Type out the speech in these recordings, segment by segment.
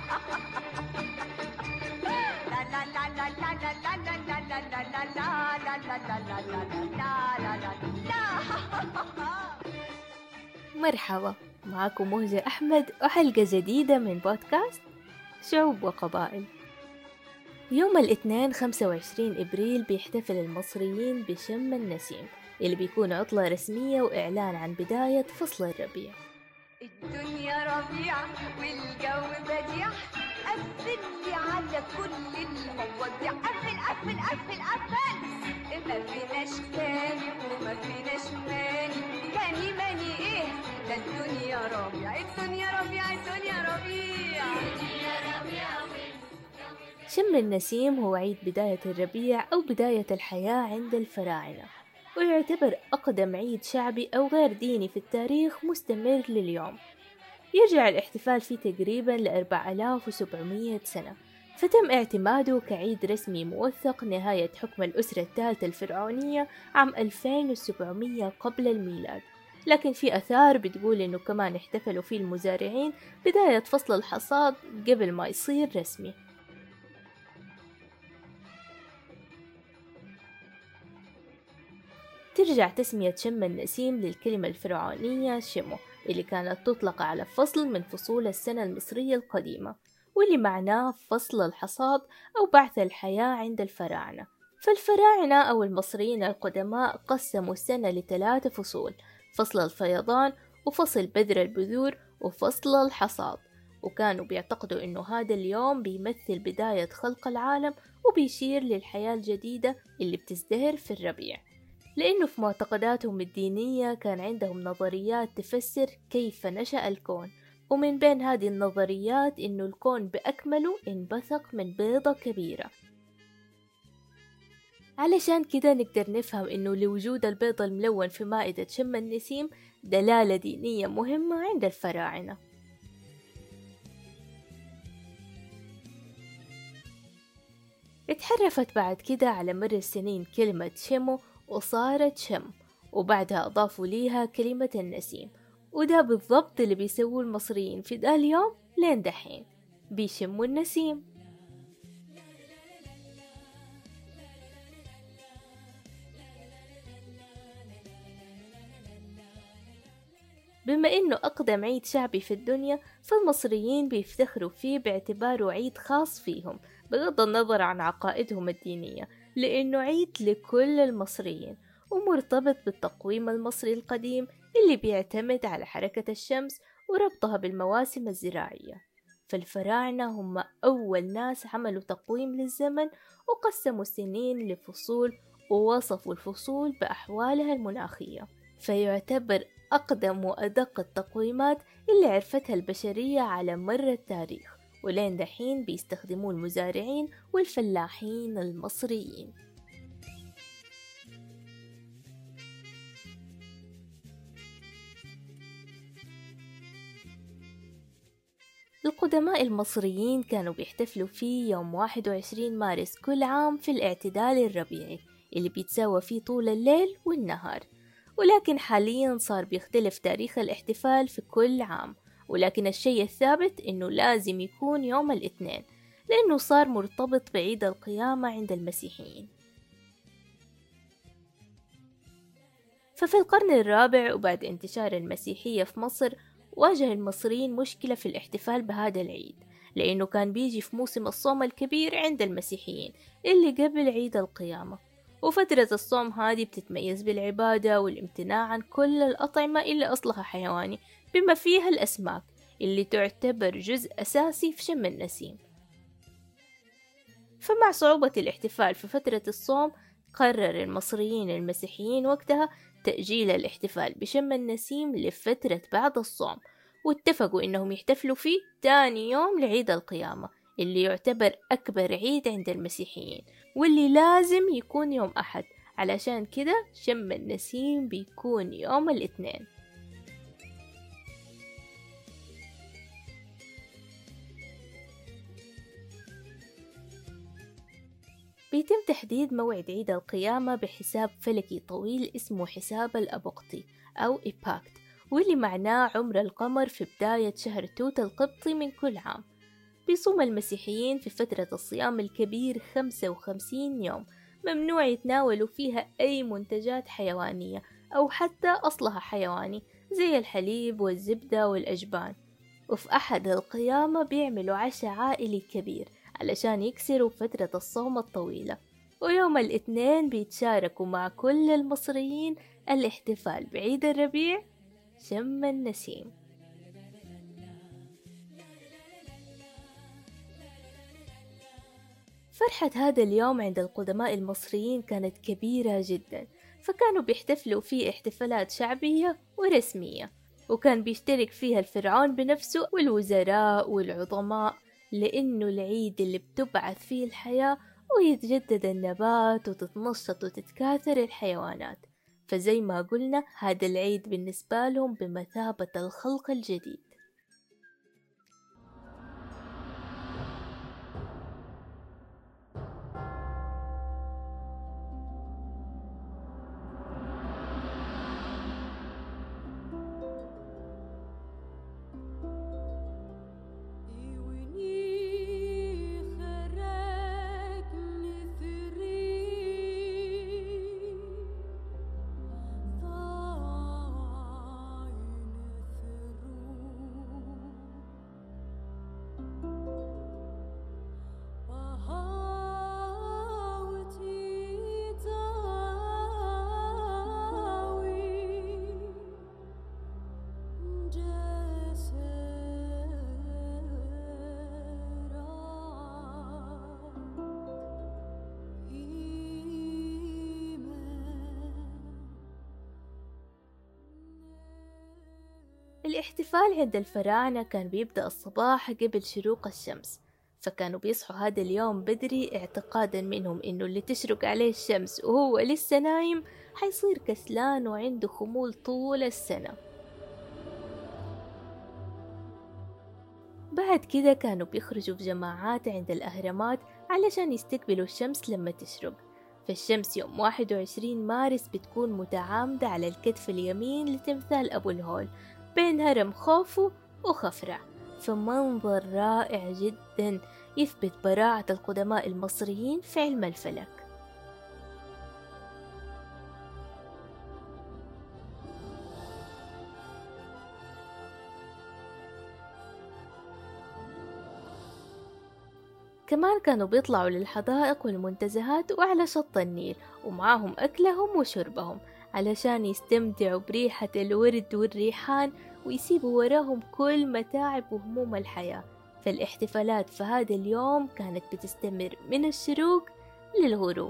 مرحبا معكم مهجة أحمد وحلقة جديدة من بودكاست شعوب وقبائل يوم الاثنين 25 إبريل بيحتفل المصريين بشم النسيم اللي بيكون عطلة رسمية وإعلان عن بداية فصل الربيع الدنيا ربيع والجو بديع قفل لي على كل المواضيع قفل قفل قفل قفل ما فيناش تاني وما فيناش ماني كاني ماني ايه ده الدنيا ربيع الدنيا ربيع الدنيا ربيع الدنيا ربيع شم النسيم هو عيد بداية الربيع أو بداية الحياة عند الفراعنة ويعتبر أقدم عيد شعبي أو غير ديني في التاريخ مستمر لليوم يرجع الاحتفال فيه تقريبا لأربع آلاف وسبعمية سنة فتم اعتماده كعيد رسمي موثق نهاية حكم الأسرة الثالثة الفرعونية عام 2700 قبل الميلاد لكن في أثار بتقول إنه كمان احتفلوا فيه المزارعين بداية فصل الحصاد قبل ما يصير رسمي ترجع تسمية شم النسيم للكلمة الفرعونية شمو اللي كانت تطلق على فصل من فصول السنة المصرية القديمة واللي معناه فصل الحصاد أو بعث الحياة عند الفراعنة فالفراعنة أو المصريين القدماء قسموا السنة لثلاثة فصول فصل الفيضان وفصل بذر البذور وفصل الحصاد وكانوا بيعتقدوا إنه هذا اليوم بيمثل بداية خلق العالم وبيشير للحياة الجديدة اللي بتزدهر في الربيع لأنه في معتقداتهم الدينية كان عندهم نظريات تفسر كيف نشأ الكون ومن بين هذه النظريات إنه الكون بأكمله انبثق من بيضة كبيرة علشان كده نقدر نفهم إنه لوجود البيض الملون في مائدة شم النسيم دلالة دينية مهمة عند الفراعنة اتحرفت بعد كده على مر السنين كلمة شمو وصارت شم وبعدها أضافوا ليها كلمة النسيم وده بالضبط اللي بيسووه المصريين في ده اليوم لين دحين بيشموا النسيم بما إنه أقدم عيد شعبي في الدنيا فالمصريين بيفتخروا فيه باعتباره عيد خاص فيهم بغض النظر عن عقائدهم الدينية لأنه عيد لكل المصريين ومرتبط بالتقويم المصري القديم اللي بيعتمد على حركة الشمس وربطها بالمواسم الزراعية فالفراعنة هم أول ناس عملوا تقويم للزمن وقسموا السنين لفصول ووصفوا الفصول بأحوالها المناخية فيعتبر أقدم وأدق التقويمات اللي عرفتها البشرية على مر التاريخ ولين دحين بيستخدموه المزارعين والفلاحين المصريين القدماء المصريين كانوا بيحتفلوا فيه يوم 21 مارس كل عام في الاعتدال الربيعي اللي بيتساوى فيه طول الليل والنهار ولكن حاليا صار بيختلف تاريخ الاحتفال في كل عام ولكن الشيء الثابت إنه لازم يكون يوم الاثنين لأنه صار مرتبط بعيد القيامة عند المسيحيين ففي القرن الرابع وبعد انتشار المسيحية في مصر واجه المصريين مشكلة في الاحتفال بهذا العيد لأنه كان بيجي في موسم الصوم الكبير عند المسيحيين اللي قبل عيد القيامة وفترة الصوم هذه بتتميز بالعبادة والامتناع عن كل الأطعمة اللي أصلها حيواني بما فيها الأسماك اللي تعتبر جزء أساسي في شم النسيم فمع صعوبة الاحتفال في فترة الصوم قرر المصريين المسيحيين وقتها تأجيل الاحتفال بشم النسيم لفترة بعد الصوم واتفقوا إنهم يحتفلوا فيه تاني يوم لعيد القيامة اللي يعتبر أكبر عيد عند المسيحيين واللي لازم يكون يوم أحد علشان كده شم النسيم بيكون يوم الاثنين بيتم تحديد موعد عيد القيامة بحساب فلكي طويل اسمه حساب الأبقطي أو إيباكت واللي معناه عمر القمر في بداية شهر توت القبطي من كل عام بيصوم المسيحيين في فترة الصيام الكبير 55 يوم ممنوع يتناولوا فيها أي منتجات حيوانية أو حتى أصلها حيواني زي الحليب والزبدة والأجبان وفي أحد القيامة بيعملوا عشاء عائلي كبير علشان يكسروا فترة الصوم الطويلة ويوم الاثنين بيتشاركوا مع كل المصريين الاحتفال بعيد الربيع شم النسيم فرحة هذا اليوم عند القدماء المصريين كانت كبيرة جدا فكانوا بيحتفلوا فيه احتفالات شعبية ورسمية وكان بيشترك فيها الفرعون بنفسه والوزراء والعظماء لأنه العيد اللي بتبعث فيه الحياة ويتجدد النبات وتتنشط وتتكاثر الحيوانات فزي ما قلنا هذا العيد بالنسبة لهم بمثابة الخلق الجديد الاحتفال عند الفراعنة كان بيبدأ الصباح قبل شروق الشمس فكانوا بيصحوا هذا اليوم بدري اعتقادا منهم انه اللي تشرق عليه الشمس وهو لسه نايم حيصير كسلان وعنده خمول طول السنة بعد كده كانوا بيخرجوا في جماعات عند الأهرامات علشان يستقبلوا الشمس لما تشرق فالشمس يوم 21 مارس بتكون متعامدة على الكتف اليمين لتمثال أبو الهول بين هرم خوفو وخفرع فمنظر رائع جدا يثبت براعة القدماء المصريين في علم الفلك كمان كانوا بيطلعوا للحدائق والمنتزهات وعلى شط النيل ومعاهم أكلهم وشربهم علشان يستمتعوا بريحة الورد والريحان ويسيبوا وراهم كل متاعب وهموم الحياة فالاحتفالات في هذا اليوم كانت بتستمر من الشروق للغروب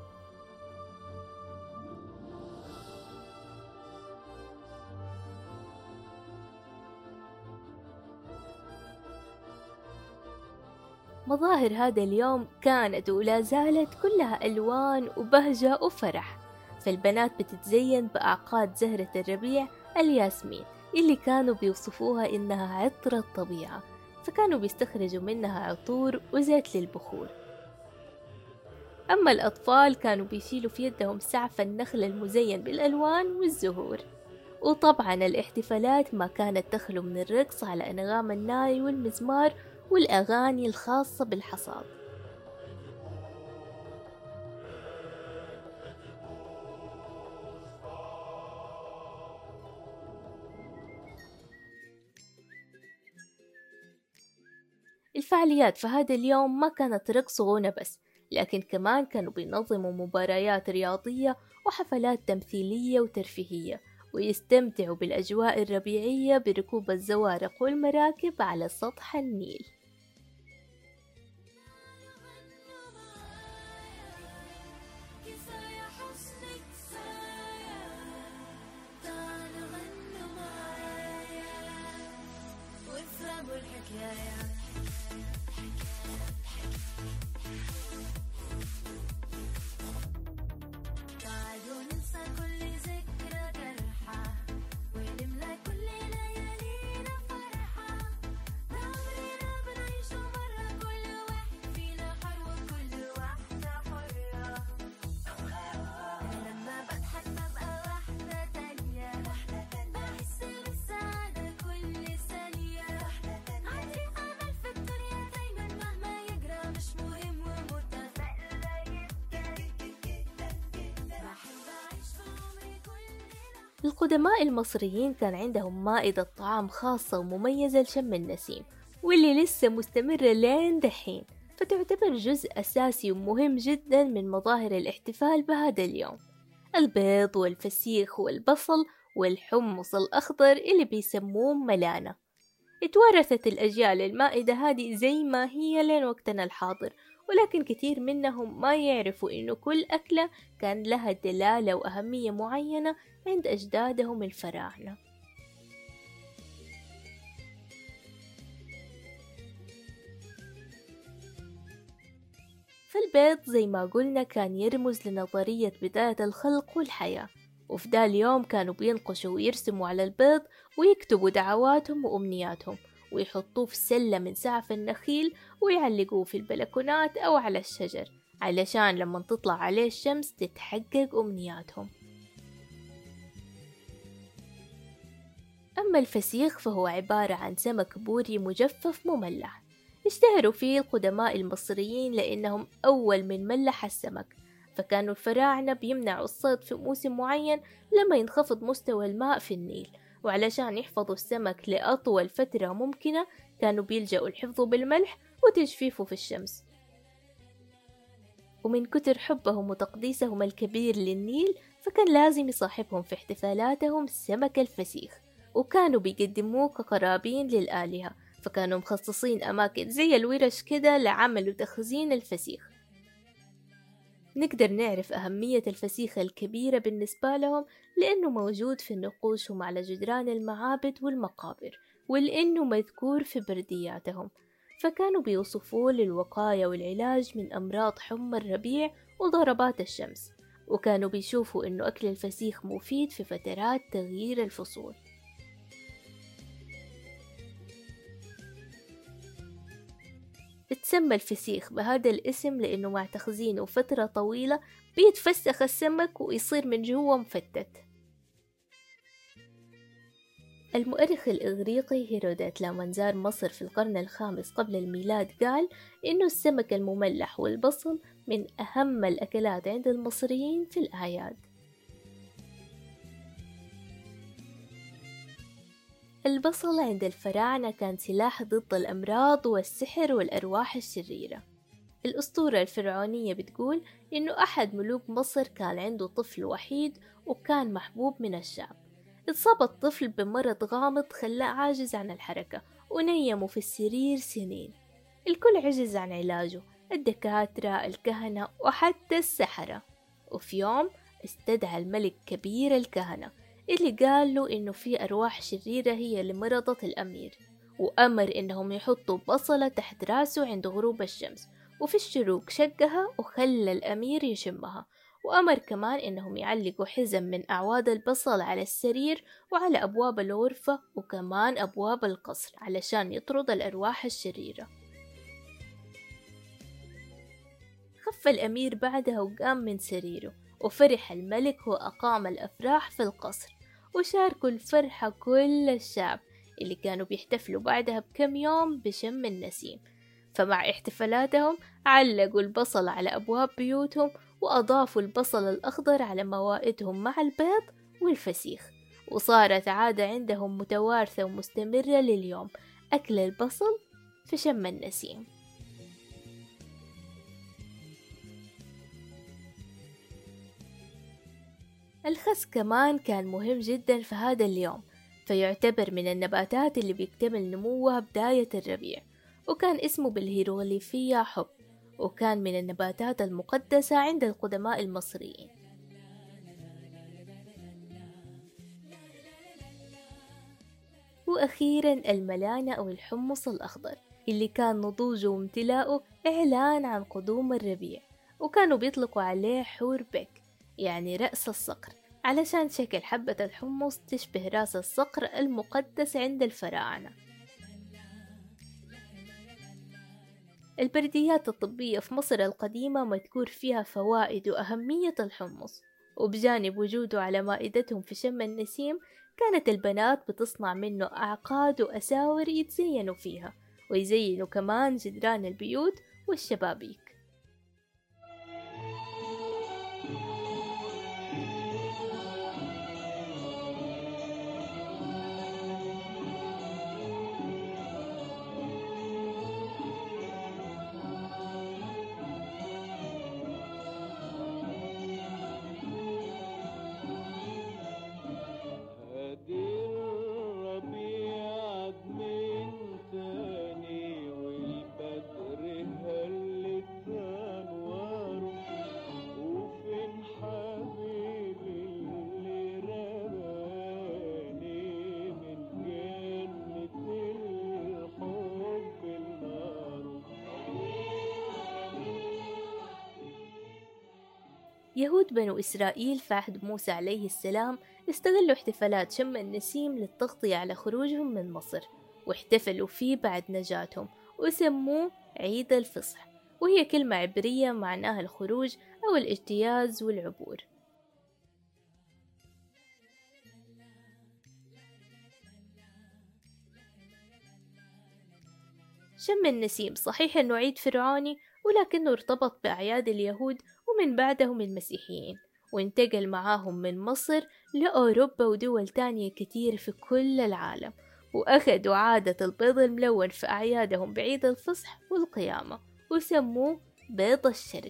مظاهر هذا اليوم كانت ولا زالت كلها ألوان وبهجة وفرح فالبنات بتتزين بأعقاد زهرة الربيع الياسمين اللي كانوا بيوصفوها إنها عطر الطبيعة فكانوا بيستخرجوا منها عطور وزيت للبخور أما الأطفال كانوا بيشيلوا في يدهم سعف النخل المزين بالألوان والزهور وطبعا الاحتفالات ما كانت تخلو من الرقص على أنغام الناي والمزمار والأغاني الخاصة بالحصاد الفعاليات في هذا اليوم ما كانت رقص وغنى بس لكن كمان كانوا بينظموا مباريات رياضية وحفلات تمثيلية وترفيهية ويستمتعوا بالأجواء الربيعية بركوب الزوارق والمراكب على سطح النيل القدماء المصريين كان عندهم مائدة طعام خاصة ومميزة لشم النسيم واللي لسه مستمرة لين دحين فتعتبر جزء أساسي ومهم جدا من مظاهر الاحتفال بهذا اليوم البيض والفسيخ والبصل والحمص الأخضر اللي بيسموه ملانة اتوارثت الأجيال المائدة هذه زي ما هي لين وقتنا الحاضر ولكن كثير منهم ما يعرفوا إنه كل أكلة كان لها دلالة وأهمية معينة عند أجدادهم الفراعنة فالبيض زي ما قلنا كان يرمز لنظرية بداية الخلق والحياة وفي دا اليوم كانوا بينقشوا ويرسموا على البيض ويكتبوا دعواتهم وأمنياتهم ويحطوه في سلة من سعف النخيل ويعلقوه في البلكونات أو على الشجر علشان لما تطلع عليه الشمس تتحقق أمنياتهم أما الفسيخ فهو عبارة عن سمك بوري مجفف مملح اشتهروا فيه القدماء المصريين لأنهم أول من ملح السمك فكانوا الفراعنة بيمنعوا الصيد في موسم معين لما ينخفض مستوى الماء في النيل وعلشان يحفظوا السمك لأطول فترة ممكنة كانوا بيلجأوا لحفظه بالملح وتجفيفه في الشمس ومن كتر حبهم وتقديسهم الكبير للنيل فكان لازم يصاحبهم في احتفالاتهم سمك الفسيخ وكانوا بيقدموه كقرابين للآلهة فكانوا مخصصين أماكن زي الورش كده لعمل وتخزين الفسيخ نقدر نعرف أهمية الفسيخ الكبيرة بالنسبة لهم لأنه موجود في نقوشهم على جدران المعابد والمقابر ولأنه مذكور في بردياتهم فكانوا بيوصفوه للوقاية والعلاج من أمراض حمى الربيع وضربات الشمس وكانوا بيشوفوا إنه أكل الفسيخ مفيد في فترات تغيير الفصول تسمى الفسيخ بهذا الاسم لأنه مع تخزينه فترة طويلة بيتفسخ السمك ويصير من جوا مفتت المؤرخ الإغريقي هيرودوت لما زار مصر في القرن الخامس قبل الميلاد قال إنه السمك المملح والبصل من أهم الأكلات عند المصريين في الأعياد البصل عند الفراعنة كان سلاح ضد الأمراض والسحر والأرواح الشريرة الأسطورة الفرعونية بتقول إنه أحد ملوك مصر كان عنده طفل وحيد وكان محبوب من الشعب اتصاب الطفل بمرض غامض خلاه عاجز عن الحركة ونيمه في السرير سنين الكل عجز عن علاجه الدكاترة الكهنة وحتى السحرة وفي يوم استدعى الملك كبير الكهنة اللي قال له إنه في أرواح شريرة هي اللي مرضت الأمير وأمر إنهم يحطوا بصلة تحت راسه عند غروب الشمس وفي الشروق شقها وخلى الأمير يشمها وأمر كمان إنهم يعلقوا حزم من أعواد البصل على السرير وعلى أبواب الغرفة وكمان أبواب القصر علشان يطرد الأرواح الشريرة خف الأمير بعدها وقام من سريره وفرح الملك وأقام الأفراح في القصر وشاركوا الفرحة كل الشعب اللي كانوا بيحتفلوا بعدها بكم يوم بشم النسيم فمع احتفالاتهم علقوا البصل على أبواب بيوتهم وأضافوا البصل الأخضر على موائدهم مع البيض والفسيخ وصارت عادة عندهم متوارثة ومستمرة لليوم أكل البصل في شم النسيم الخس كمان كان مهم جدا في هذا اليوم فيعتبر من النباتات اللي بيكتمل نموها بداية الربيع وكان اسمه بالهيروغليفية حب وكان من النباتات المقدسة عند القدماء المصريين وأخيرا الملانة أو الحمص الأخضر اللي كان نضوجه وامتلاؤه إعلان عن قدوم الربيع وكانوا بيطلقوا عليه حور بك يعني رأس الصقر علشان شكل حبة الحمص تشبه راس الصقر المقدس عند الفراعنة البرديات الطبية في مصر القديمة مذكور فيها فوائد وأهمية الحمص وبجانب وجوده على مائدتهم في شم النسيم كانت البنات بتصنع منه أعقاد وأساور يتزينوا فيها ويزينوا كمان جدران البيوت والشبابيك يهود بنو إسرائيل في عهد موسى عليه السلام استغلوا احتفالات شم النسيم للتغطية على خروجهم من مصر واحتفلوا فيه بعد نجاتهم وسموه عيد الفصح وهي كلمة عبرية معناها الخروج أو الاجتياز والعبور شم النسيم صحيح أنه عيد فرعوني ولكنه ارتبط بأعياد اليهود ومن بعدهم المسيحيين وانتقل معاهم من مصر لأوروبا ودول تانية كتير في كل العالم وأخذوا عادة البيض الملون في أعيادهم بعيد الفصح والقيامة وسموه بيض الشرق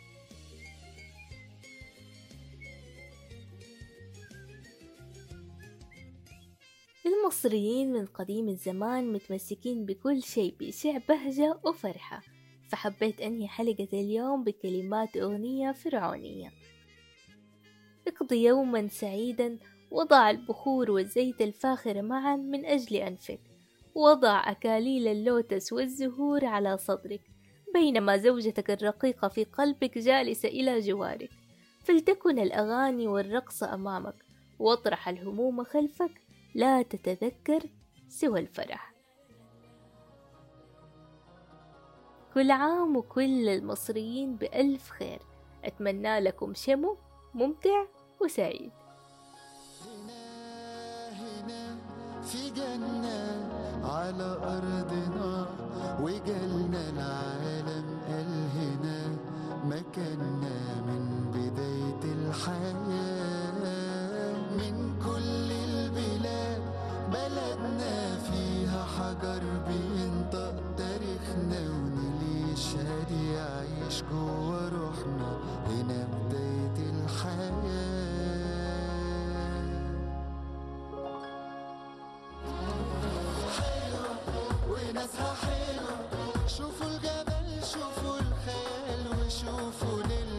المصريين من قديم الزمان متمسكين بكل شيء بيشع بهجة وفرحة فحبيت أنهي حلقة اليوم بكلمات أغنية فرعونية اقضي يوما سعيدا وضع البخور والزيت الفاخر معا من أجل أنفك وضع أكاليل اللوتس والزهور على صدرك بينما زوجتك الرقيقة في قلبك جالسة إلى جوارك فلتكن الأغاني والرقص أمامك واطرح الهموم خلفك لا تتذكر سوى الفرح كل عام وكل المصريين بألف خير أتمنى لكم شمو ممتع وسعيد هنا هنا في جنة على أرضنا وجالنا العالم قال هنا مكاننا من بداية الحياة من كل البلاد بلدنا فيها حجر بينطق تاريخنا ونيل يشهد يعيش جوا روحنا هنا بداية الحياة وناسها حلوة شوفوا الجبل شوفوا الخيال وشوفوا ليل